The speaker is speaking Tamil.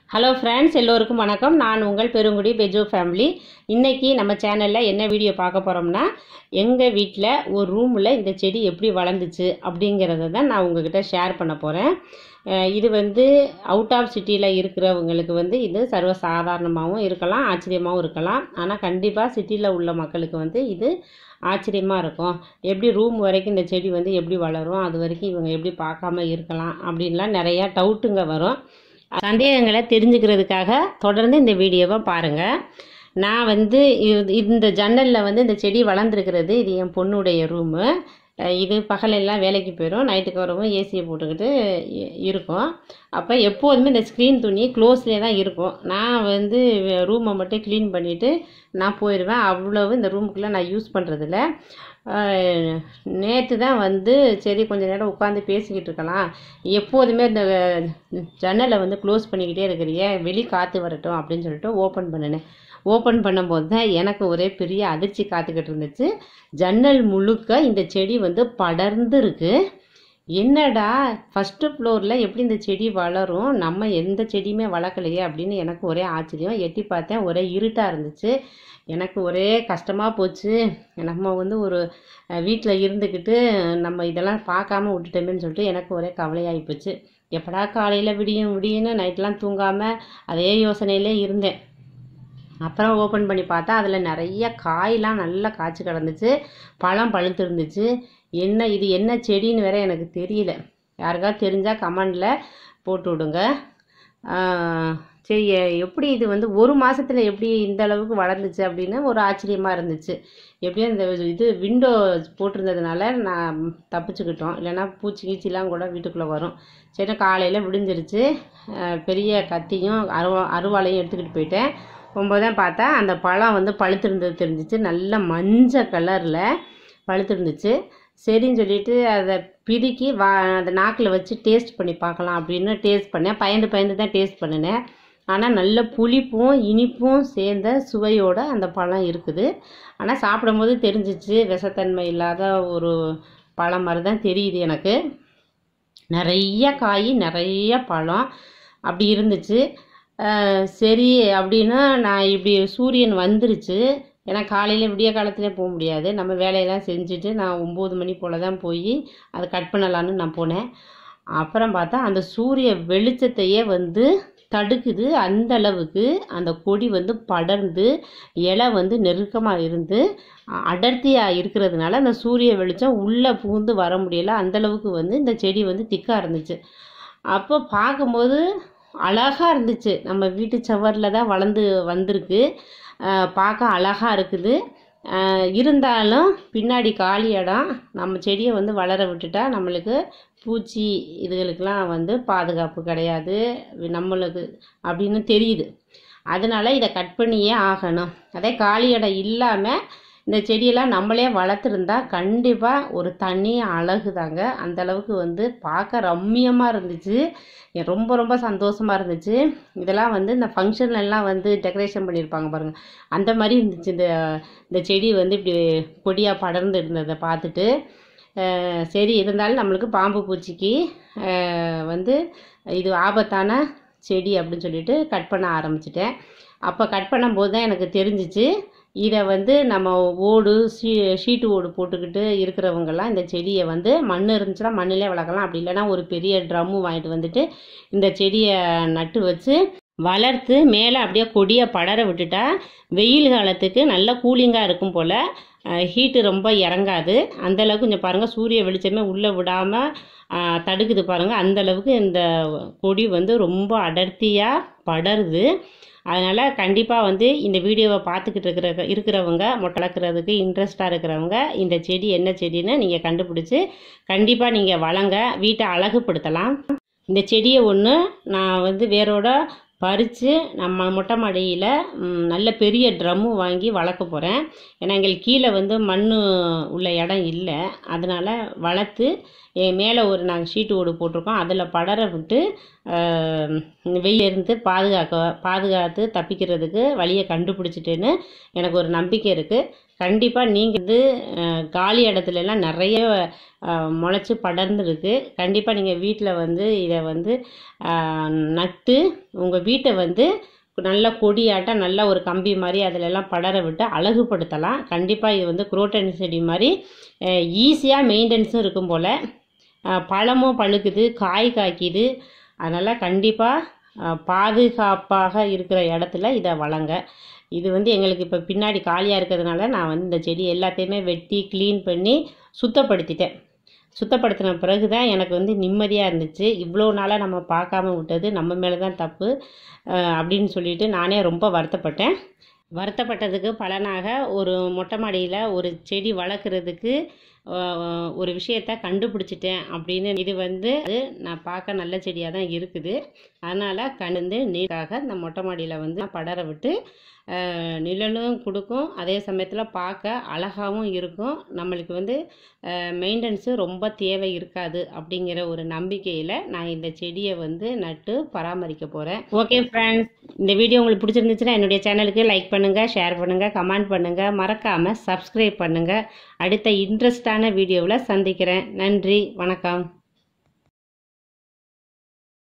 ஹலோ ஃப்ரெண்ட்ஸ் எல்லோருக்கும் வணக்கம் நான் உங்கள் பெருங்குடி பெஜோ ஃபேமிலி இன்றைக்கி நம்ம சேனலில் என்ன வீடியோ பார்க்க போகிறோம்னா எங்கள் வீட்டில் ஒரு ரூமில் இந்த செடி எப்படி வளர்ந்துச்சு அப்படிங்கிறத தான் நான் உங்ககிட்ட ஷேர் பண்ண போகிறேன் இது வந்து அவுட் ஆஃப் சிட்டியில் இருக்கிறவங்களுக்கு வந்து இது சர்வசாதாரணமாகவும் இருக்கலாம் ஆச்சரியமாகவும் இருக்கலாம் ஆனால் கண்டிப்பாக சிட்டியில் உள்ள மக்களுக்கு வந்து இது ஆச்சரியமாக இருக்கும் எப்படி ரூம் வரைக்கும் இந்த செடி வந்து எப்படி வளரும் அது வரைக்கும் இவங்க எப்படி பார்க்காம இருக்கலாம் அப்படின்லாம் நிறையா டவுட்டுங்க வரும் சந்தேகங்களை தெரிஞ்சுக்கிறதுக்காக தொடர்ந்து இந்த வீடியோவை பாருங்கள் நான் வந்து இது- இந்த ஜன்னலில் வந்து இந்த செடி வளர்ந்துருக்கிறது இது என் பொண்ணுடைய ரூமு இது பகலெல்லாம் வேலைக்கு போயிடும் நைட்டுக்கு வரவும் ஏசியை போட்டுக்கிட்டு இ- இருக்கும் அப்போ எப்போதுமே இந்த ஸ்க்ரீன் துணி க்ளோஸ்லேயே தான் இருக்கும் நான் வந்து ரூமை மட்டும் க்ளீன் பண்ணிவிட்டு நான் போயிடுவேன் அவ்வளவு இந்த ரூமுக்குள்ளே நான் யூஸ் பண்ணுறதில்ல நேற்று தான் வந்து சரி கொஞ்ச நேரம் உட்காந்து பேசிக்கிட்டு இருக்கலாம் எப்போதுமே இந்த ஜன்னலை வந்து க்ளோஸ் பண்ணிக்கிட்டே இருக்கிறிய வெளி காற்று வரட்டும் அப்படின்னு சொல்லிட்டு ஓப்பன் பண்ணினேன் ஓப்பன் பண்ணும்போது தான் எனக்கு ஒரே பெரிய அதிர்ச்சி காத்துக்கிட்டு இருந்துச்சு ஜன்னல் முழுக்க இந்த செடி வந்து படர்ந்து இருக்கு என்னடா ஃபஸ்ட்டு ஃப்ளோரில் எப்படி இந்த செடி வளரும் நம்ம எந்த செடியுமே வளர்க்கலையே அப்படின்னு எனக்கு ஒரே ஆச்சரியம் எட்டி பார்த்தேன் ஒரே இருட்டாக இருந்துச்சு எனக்கு ஒரே கஷ்டமாக போச்சு நம்ம வந்து ஒரு வீட்டில் இருந்துக்கிட்டு நம்ம இதெல்லாம் பார்க்காம விட்டுட்டோமேன்னு சொல்லிட்டு எனக்கு ஒரே கவலையாகி போச்சு எப்படா காலையில் விடியும் விடியுன்னு நைட்லாம் தூங்காமல் அதே யோசனையிலே இருந்தேன் அப்புறம் ஓப்பன் பண்ணி பார்த்தா அதில் நிறைய காயெலாம் நல்லா காய்ச்சி கிடந்துச்சு பழம் பழுத்து இருந்துச்சு என்ன இது என்ன செடின்னு வேற எனக்கு தெரியல யாருக்காவது தெரிஞ்சால் கமெண்டில் போட்டு விடுங்க ஆஹ் சரி எ- எப்படி இது வந்து ஒரு மாசத்துல எப்படி இந்த அளவுக்கு வளர்ந்துச்சு அப்படின்னு ஒரு ஆச்சரியமாக இருந்துச்சு எப்படியும் இந்த இது விண்டோ போட்டிருந்ததுனால நான் தப்பிச்சுக்கிட்டோம் இல்லைன்னா பூச்சி கீச்சிலாம் கூட வீட்டுக்குள்ளே வரும் சரி காலையில் விடிஞ்சிருச்சு ஆஹ் பெரிய கத்தியும் அருவா அருவாளையும் எடுத்துக்கிட்டு போயிட்டேன் போகும்போது தான் பார்த்தா அந்த பழம் வந்து பழுத்திருந்தது தெரிஞ்சிச்சு நல்ல மஞ்சள் கலரில் பழுத்திருந்துச்சு சரின்னு சொல்லிட்டு அதை பிதுக்கி வா அந்த நாக்கில் வச்சு டேஸ்ட் பண்ணி பார்க்கலாம் அப்படின்னு டேஸ்ட் பண்ணேன் பயந்து பயந்து தான் டேஸ்ட் பண்ணினேன் ஆனால் நல்ல புளிப்பும் இனிப்பும் சேர்ந்த சுவையோட அந்த பழம் இருக்குது ஆனால் சாப்பிடும்போது தெரிஞ்சிச்சு விஷத்தன்மை இல்லாத ஒரு பழம் மாதிரி தான் தெரியுது எனக்கு நிறைய காய் நிறைய பழம் அப்படி இருந்துச்சு அஹ் சரி அப்படின்னு நான் இப்படி சூரியன் வந்துருச்சு ஏன்னா காலையில் விடிய காலத்துலேயே போக முடியாது நம்ம வேலையெல்லாம் செஞ்சுட்டு நான் ஒம்பது மணி போல் தான் போய் அதை கட் பண்ணலான்னு நான் போனேன் அப்புறம் பார்த்தா அந்த சூரிய வெளிச்சத்தையே வந்து தடுக்குது அந்த அளவுக்கு அந்த கொடி வந்து படர்ந்து இலை வந்து நெருக்கமாக இருந்து அ- அடர்த்தியா இருக்கிறதுனால அந்த சூரிய வெளிச்சம் உள்ளே புகுந்து வர முடியல அந்த அளவுக்கு வந்து இந்த செடி வந்து திக்காக இருந்துச்சு அப்போ பார்க்கும்போது அழகாக இருந்துச்சு நம்ம வீட்டு சுவரில் தான் வளர்ந்து வந்திருக்கு அஹ் பார்க்க அழகாக இருக்குது அஹ் இருந்தாலும் பின்னாடி காலி இடம் நம்ம செடியை வந்து வளர விட்டுட்டா நம்மளுக்கு பூச்சி இதுகளுக்கெல்லாம் வந்து பாதுகாப்பு கிடையாது நம்மளுக்கு அப்படின்னு தெரியுது அதனால இதை கட் பண்ணியே ஆகணும் அதே காலி இடம் இல்லாமல் இந்த செடியெல்லாம் நம்மளே வளர்த்துருந்தா கண்டிப்பாக ஒரு தனி அழகு தாங்க அந்த அளவுக்கு வந்து பார்க்க ரம்மியமாக இருந்துச்சு எனக்கு ரொம்ப ரொம்ப சந்தோஷமாக இருந்துச்சு இதெல்லாம் வந்து இந்த ஃபங்க்ஷன்ல எல்லாம் வந்து டெக்கரேஷன் பண்ணியிருப்பாங்க பாருங்கள் அந்த மாதிரி இருந்துச்சு இந்த இந்த செடி வந்து இப்படி கொடியாக படர்ந்து இருந்ததை பார்த்துட்டு அஹ் சரி இருந்தாலும் நம்மளுக்கு பாம்பு பூச்சிக்கு அஹ் வந்து இது ஆபத்தான செடி அப்படின்னு சொல்லிட்டு கட் பண்ண ஆரம்பிச்சிட்டேன் அப்போ கட் பண்ணும்போது தான் எனக்கு தெரிஞ்சிச்சு இதை வந்து நம்ம ஓடு ஷீ ஷீட்டு ஓடு போட்டுக்கிட்டு இருக்கிறவங்கெல்லாம் இந்த செடியை வந்து மண் இருந்துச்சுன்னா மண்ணிலே வளர்க்கலாம் அப்படி இல்லைன்னா ஒரு பெரிய ட்ரம்மு வாங்கிட்டு வந்துட்டு இந்த செடியை நட்டு வச்சு வளர்த்து மேலே அப்படியே கொடியை படர விட்டுட்டா வெயில் காலத்துக்கு நல்ல கூலிங்காக இருக்கும் போல் ஹீட்டு ரொம்ப இறங்காது அந்த அளவுக்கு கொஞ்சம் பாருங்கள் சூரிய வெளிச்சமே உள்ளே விடாமல் தடுக்குது பாருங்கள் அந்த அளவுக்கு இந்த கொடி வந்து ரொம்ப அடர்த்தியாக படருது அதனால் கண்டிப்பாக வந்து இந்த வீடியோவை பார்த்துக்கிட்டு இருக்கிற இருக்கிறவங்க மொட்டை வளர்க்குறதுக்கு இன்ட்ரெஸ்டாக இருக்கிறவங்க இந்த செடி என்ன செடின்னு நீங்கள் கண்டுபிடிச்சி கண்டிப்பாக நீங்கள் வளங்க வீட்டை அழகுபடுத்தலாம் இந்த செடியை ஒன்று நான் வந்து வேரோட பறித்து நம்ம மொட்டை மாடியில் ம், நல்ல பெரிய ட்ரம்மு வாங்கி வளர்க்க போகிறேன் ஏன்னா எங்களுக்கு கீழே வந்து மண் உள்ள இடம் இல்லை அதனால் வளர்த்து என் மேலே ஒரு நாங்கள் ஷீட்டு ஓடு போட்டிருக்கோம் அதில் படர விட்டு ஆஹ், வெயிலிருந்து பாதுகாக்க பாதுகாத்து தப்பிக்கிறதுக்கு வழியை கண்டுபிடிச்சிட்டேன்னு எனக்கு ஒரு நம்பிக்கை இருக்குது கண்டிப்பாக நீங்கள் வந்து அஹ், காலி இடத்துல எல்லாம் நிறைய அஹ், முளைச்சி படர்ந்துருக்கு கண்டிப்பாக நீங்கள் வீட்டில் வந்து இதை வந்து அஹ், நட்டு உங்கள் வீட்டை வந்து நல்ல கொடியாட்டம் நல்ல ஒரு கம்பி மாதிரி அதில் எல்லாம் படர விட்டு அழகுபடுத்தலாம் கண்டிப்பாக இது வந்து குரோட்டன் செடி மாதிரி ஈஸியாக மெயின்டெனன்ஸும் இருக்கும் போல் பழமும் பழுக்குது காய் காய்க்குது அதனால் கண்டிப்பாக பாதுகாப்பாக இருக்கிற இடத்துல இதை வளங்க இது வந்து எங்களுக்கு இப்போ பின்னாடி காலியாக இருக்கிறதுனால நான் வந்து இந்த செடி எல்லாத்தையுமே வெட்டி க்ளீன் பண்ணி சுத்தப்படுத்திட்டேன் சுத்தப்படுத்தின பிறகு தான் எனக்கு வந்து நிம்மதியாக இருந்துச்சு இவ்வளோ நாளாக நம்ம பார்க்காம விட்டது நம்ம மேலே தான் தப்பு அஹ், அப்படின்னு சொல்லிட்டு நானே ரொம்ப வருத்தப்பட்டேன் வருத்தப்பட்டதுக்கு பலனாக ஒரு மொட்டை மாடியில் ஒரு செடி வளர்க்குறதுக்கு அஹ், ஒரு விஷயத்த கண்டுபிடிச்சிட்டேன் அப்படின்னு இது வந்து அது நான் பார்க்க நல்ல செடியாக தான் இருக்குது அதனால் கண்டு நீராக இந்த மொட்டை மாடியில் வந்து படர விட்டு அஹ், நிழலும் கொடுக்கும் அதே சமயத்தில் பார்க்க அழகாகவும் இருக்கும் நம்மளுக்கு வந்து மெயின்டெனன்ஸு ரொம்ப தேவை இருக்காது அப்படிங்கிற ஒரு நம்பிக்கையில் நான் இந்த செடியை வந்து நட்டு பராமரிக்க போகிறேன் ஓகே ஃப்ரெண்ட்ஸ் இந்த வீடியோ உங்களுக்கு பிடிச்சிருந்துச்சுன்னா என்னுடைய சேனலுக்கு லைக் பண்ணுங்கள் ஷேர் பண்ணுங்கள் கமெண்ட் பண்ணுங்கள் மறக்காமல் சப்ஸ்கிரைப் பண்ணுங்கள் அடுத்த இன்ட்ரெஸ்டான வீடியோவில் சந்திக்கிறேன் நன்றி வணக்கம்